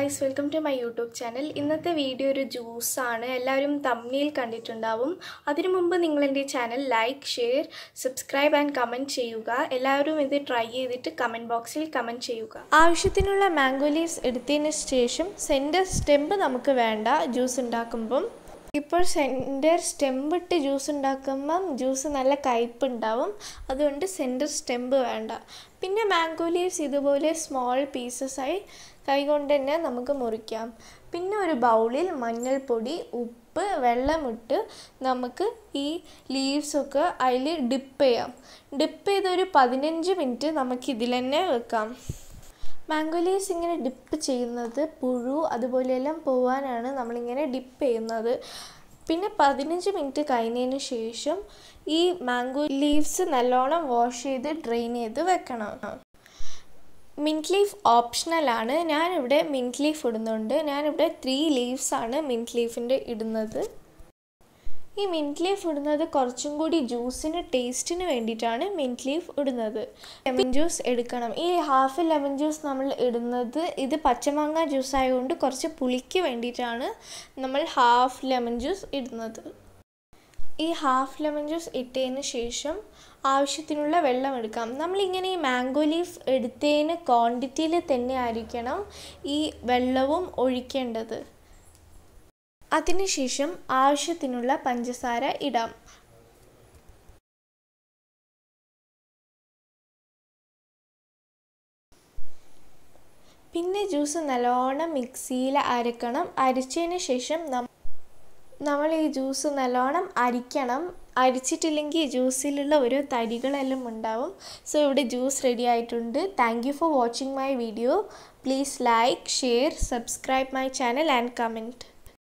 guys welcome to my YouTube channel ഇന്നത്തെ video ഒരു ജ്യൂസാണ് എല്ലാവരും തമ്മിൽ കണ്ടിട്ടുണ്ടാവും അതിനു മുമ്പ് നിങ്ങൾ എൻ്റെ channel like share subscribe and comment ചെയ്യുക എല്ലാവരും ഇത് ട്രൈ ചെയ്തിട്ട് കമൻറ്റ് ബോക്സിൽ കമൻറ്റ് ചെയ്യുക ആവശ്യത്തിനുള്ള മാംഗോ ലീവ്സ് എടുത്തതിന് ശേഷം സെൻറ്റർ സ്റ്റെമ്പ് നമുക്ക് വേണ്ട ജ്യൂസ് ഉണ്ടാക്കുമ്പം ഇപ്പോൾ സെൻറ്റർ സ്റ്റെമ്പ് ഇട്ട് ജ്യൂസ് ഉണ്ടാക്കുമ്പം ജ്യൂസ് നല്ല കയ്പുണ്ടാവും അതുകൊണ്ട് സെൻറ്റർ സ്റ്റെമ്പ് വേണ്ട പിന്നെ മാംഗോ ലീവ്സ് ഇതുപോലെ സ്മോൾ പീസസായി കൈകൊണ്ട് തന്നെ നമുക്ക് മുറിക്കാം പിന്നെ ഒരു ബൗളിൽ മഞ്ഞൾപ്പൊടി ഉപ്പ് വെള്ളമിട്ട് നമുക്ക് ഈ ലീവ്സൊക്കെ അതിൽ ഡിപ്പ് ചെയ്യാം ഡിപ്പ് ചെയ്തൊരു പതിനഞ്ച് മിനിറ്റ് നമുക്ക് ഇതിൽ തന്നെ വെക്കാം മാംഗോ ലീവ്സ് ഇങ്ങനെ ഡിപ്പ് ചെയ്യുന്നത് പുഴു അതുപോലെയെല്ലാം പോവാനാണ് നമ്മളിങ്ങനെ ഡിപ്പ് ചെയ്യുന്നത് പിന്നെ പതിനഞ്ച് മിനിറ്റ് കഴിഞ്ഞതിന് ശേഷം ഈ മാംഗോ ലീവ്സ് നല്ലോണം വാഷ് ചെയ്ത് ഡ്രെയിൻ ചെയ്ത് വെക്കണം മിൻറ്റ് ലീഫ് ഓപ്ഷണലാണ് ഞാനിവിടെ മിൻറ്റ് ലീഫ് ഇടുന്നുണ്ട് ഞാനിവിടെ ത്രീ ലീവ്സാണ് മിൻറ്റ് ലീഫിൻ്റെ ഇടുന്നത് ഈ മിൻറ്റ് ലീഫ് ഇടുന്നത് കുറച്ചും കൂടി ജ്യൂസിന് ടേസ്റ്റിന് വേണ്ടിയിട്ടാണ് മിൻറ്റ് ലീഫ് ഇടുന്നത് ലെമൺ ജ്യൂസ് എടുക്കണം ഈ ഹാഫ് ലെമൺ ജ്യൂസ് നമ്മൾ ഇടുന്നത് ഇത് പച്ചമാങ്ങ ജ്യൂസ് ആയതുകൊണ്ട് കുറച്ച് പുളിക്ക് വേണ്ടിയിട്ടാണ് നമ്മൾ ഹാഫ് ലെമൺ ജ്യൂസ് ഇടുന്നത് ഈ ഹാഫ് ലെമൺ ജ്യൂസ് ഇട്ടതിന് ശേഷം ആവശ്യത്തിനുള്ള വെള്ളം എടുക്കാം നമ്മളിങ്ങനെ ഈ മാംഗോ ലീഫ് എടുത്തതിന് ക്വാണ്ടിറ്റിയിൽ തന്നെ ആയിരിക്കണം ഈ വെള്ളവും ഒഴിക്കേണ്ടത് അതിനുശേഷം ആവശ്യത്തിനുള്ള പഞ്ചസാര ഇടാം പിന്നെ ജ്യൂസ് നല്ലോണം മിക്സിയിൽ അരക്കണം അരച്ചതിന് ശേഷം നമ്മൾ ഈ ജ്യൂസ് നല്ലോണം അരിക്കണം അരിച്ചിട്ടില്ലെങ്കിൽ ജ്യൂസിലുള്ള ഓരോ തരികളെല്ലാം ഉണ്ടാവും സോ ഇവിടെ ജ്യൂസ് റെഡി ആയിട്ടുണ്ട് thank you for watching my video please like share subscribe my channel and comment